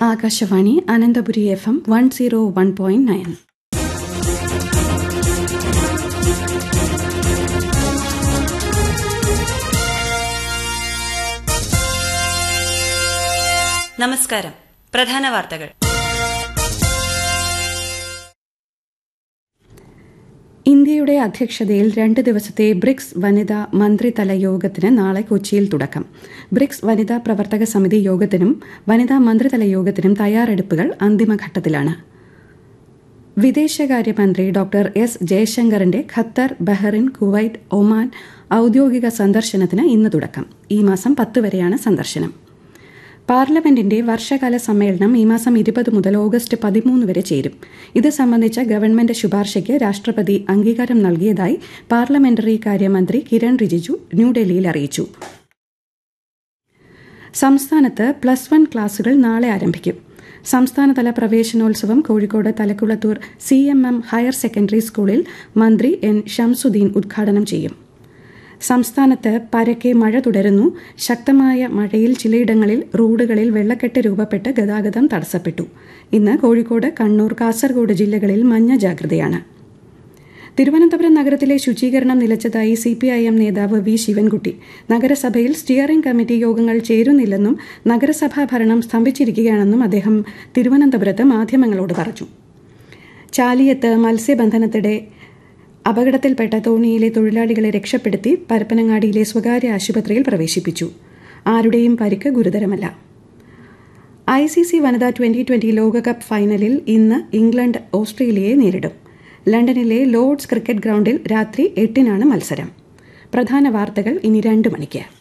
Akashvani Ananthapuri F M one zero one point nine നമസ്കാരം പ്രധാന വാർത്തകൾ ഇന്ത്യയുടെ അധ്യക്ഷതയിൽ രണ്ട് ദിവസത്തെ ബ്രിക്സ് വനിതാ മന്ത്രിതല യോഗത്തിന് നാളെ കൊച്ചിയിൽ തുടക്കം ബ്രിക്സ് വനിതാ പ്രവർത്തക സമിതി യോഗത്തിനും വനിതാ മന്ത്രിതല യോഗത്തിനും തയ്യാറെടുപ്പുകൾ അന്തിമഘട്ടത്തിലാണ് വിദേശകാര്യമന്ത്രി ഡോക്ടർ എസ് ജയശങ്കറിന്റെ ഖത്തർ ബഹ്റിൻ കുവൈറ്റ് ഒമാൻ ഔദ്യോഗിക സന്ദർശനത്തിന് ഇന്ന് തുടക്കം ഈ മാസം പത്ത് വരെയാണ് സന്ദർശനം പാർലമെന്റിന്റെ വർഷകാല സമ്മേളനം ഈ മാസം ഇരുപത് മുതൽ ഓഗസ്റ്റ് പതിമൂന്ന് വരെ ചേരും ഇത് സംബന്ധിച്ച ഗവൺമെന്റ് ശുപാർശയ്ക്ക് രാഷ്ട്രപതി അംഗീകാരം നൽകിയതായി പാർലമെന്ററി കാര്യമന്ത്രി കിരൺ റിജിജു ന്യൂഡൽഹിയിൽ അറിയിച്ചു സംസ്ഥാനത്ത് പ്ലസ് വൺ ക്ലാസുകൾ നാളെ ആരംഭിക്കും സംസ്ഥാനതല പ്രവേശനോത്സവം Kozhikode Thalakkulathur C M M higher secondary സ്കൂളിൽ മന്ത്രി എൻ ഷംസുദ്ദീൻ ഉദ്ഘാടനം ചെയ്യും സംസ്ഥാനത്ത് പരക്കെ മഴ തുടരുന്നു ശക്തമായ മഴയിൽ ചിലയിടങ്ങളിൽ റോഡുകളിൽ വെള്ളക്കെട്ട് രൂപപ്പെട്ട് ഗതാഗതം തടസ്സപ്പെട്ടു ഇന്ന് കോഴിക്കോട് കണ്ണൂർ കാസർഗോഡ് ജില്ലകളിൽ മഞ്ഞ ജാഗ്രതയാണ് തിരുവനന്തപുരം നഗരത്തിലെ ശുചീകരണം നിലച്ചതായി സി പി ഐ എം നേതാവ് വി ശിവൻകുട്ടി നഗരസഭയിൽ സ്റ്റിയറിംഗ് കമ്മിറ്റി യോഗങ്ങൾ ചേരുന്നില്ലെന്നും നഗരസഭാ ഭരണം സ്തംഭിച്ചിരിക്കുകയാണെന്നും അദ്ദേഹം തിരുവനന്തപുരത്ത് മാധ്യമങ്ങളോട് പറഞ്ഞു ചാലിയത്ത് മത്സ്യബന്ധനത്തിടെ അപകടത്തിൽപ്പെട്ട തോണിയിലെ തൊഴിലാളികളെ രക്ഷപ്പെടുത്തി പരപ്പനങ്ങാടിയിലെ സ്വകാര്യ ആശുപത്രിയിൽ പ്രവേശിപ്പിച്ചു ആരുടെയും പരിക്ക് ഗുരുതരമല്ല ഐ സി സി വനിതാ ട്വന്റി ട്വന്റി ലോകകപ്പ് ഫൈനലിൽ ഇന്ന് ഇംഗ്ലണ്ട് ഓസ്ട്രേലിയയെ നേരിടും ലണ്ടനിലെ ലോർഡ്സ് ക്രിക്കറ്റ് ഗ്രൗണ്ടിൽ രാത്രി എട്ടിനാണ് മത്സരം പ്രധാന വാർത്തകൾ ഇനി രണ്ട് മണിക്ക്